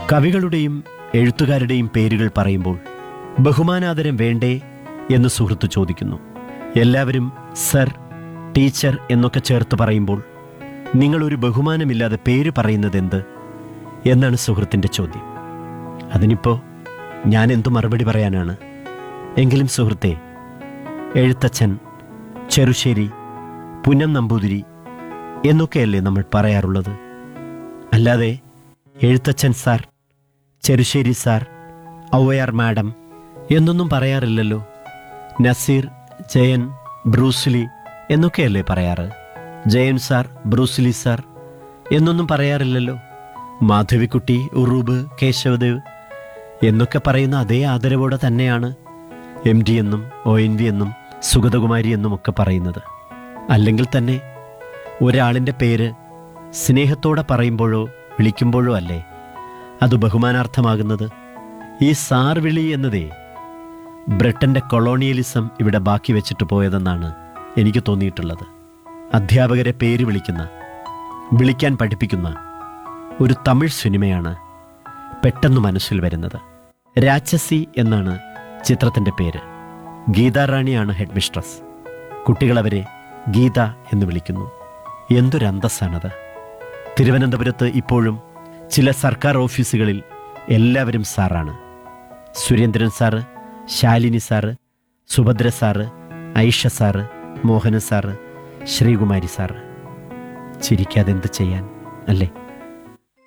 കവികളുടെയും എഴുത്തുകാരുടെയും പേരുകൾ പറയുമ്പോൾ ബഹുമാനാദരം വേണ്ടേ എന്ന് സുഹൃത്ത് ചോദിക്കുന്നു എല്ലാവരും സർ ടീച്ചർ എന്നൊക്കെ ചേർത്ത് പറയുമ്പോൾ നിങ്ങളൊരു ബഹുമാനമില്ലാതെ പേര് പറയുന്നതെന്ത് എന്നാണ് സുഹൃത്തിൻ്റെ ചോദ്യം അതിനിപ്പോൾ ഞാൻ എന്തു മറുപടി പറയാനാണ് എങ്കിലും സുഹൃത്തെ എഴുത്തച്ഛൻ ചെറുശ്ശേരി പുന്നം നമ്പൂതിരി എന്നൊക്കെയല്ലേ നമ്മൾ പറയാറുള്ളത് അല്ലാതെ Ezhuthachan sir Cherusseri sir Avvaiyar madam എന്നൊന്നും പറയാറില്ലല്ലോ നസീർ ജയൻ ബ്രൂസ്ലി എന്നൊക്കെയല്ലേ പറയാറ് ജയൻ സാർ ബ്രൂസ്ലി സാർ എന്നൊന്നും പറയാറില്ലല്ലോ മാധവിക്കുട്ടി ഉറൂബ് കേശവദേവ് എന്നൊക്കെ പറയുന്ന അതേ ആദരവോടെ തന്നെയാണ് എം ഡി എന്നും ഒ എൻ വി എന്നും സുഗതകുമാരി എന്നും ഒക്കെ പറയുന്നത് അല്ലെങ്കിൽ തന്നെ ഒരാളിൻ്റെ പേര് സ്നേഹത്തോടെ പറയുമ്പോഴോ വിളിക്കുമ്പോഴോ അല്ലേ അത് ബഹുമാനാർത്ഥമാകുന്നത് ഈ സാർ വിളി എന്നതേ ബ്രിട്ടന്റെ കൊളോണിയലിസം ഇവിടെ ബാക്കി വെച്ചിട്ട് പോയതെന്നാണ് എനിക്ക് തോന്നിയിട്ടുള്ളത് അധ്യാപകരെ പേര് വിളിക്കുന്ന വിളിക്കാൻ പഠിപ്പിക്കുന്ന ഒരു തമിഴ് സിനിമയാണ് പെട്ടെന്ന് മനസ്സിൽ വരുന്നത് രാക്ഷസി എന്നാണ് ചിത്രത്തിൻ്റെ പേര് ഗീതാറാണിയാണ് ഹെഡ് മിസ്ട്രസ് കുട്ടികളവരെ ഗീത എന്ന് വിളിക്കുന്നു എന്തൊരന്തസ്സാണത് തിരുവനന്തപുരത്ത് ഇപ്പോഴും ചില സർക്കാർ ഓഫീസുകളിൽ എല്ലാവരും സാറാണ് Surendran sir Shalini sir Subhadra sir Aisha sir Mohana sir Sreekumari sir ചിരിക്കാതെ എന്ത് ചെയ്യാൻ അല്ലേ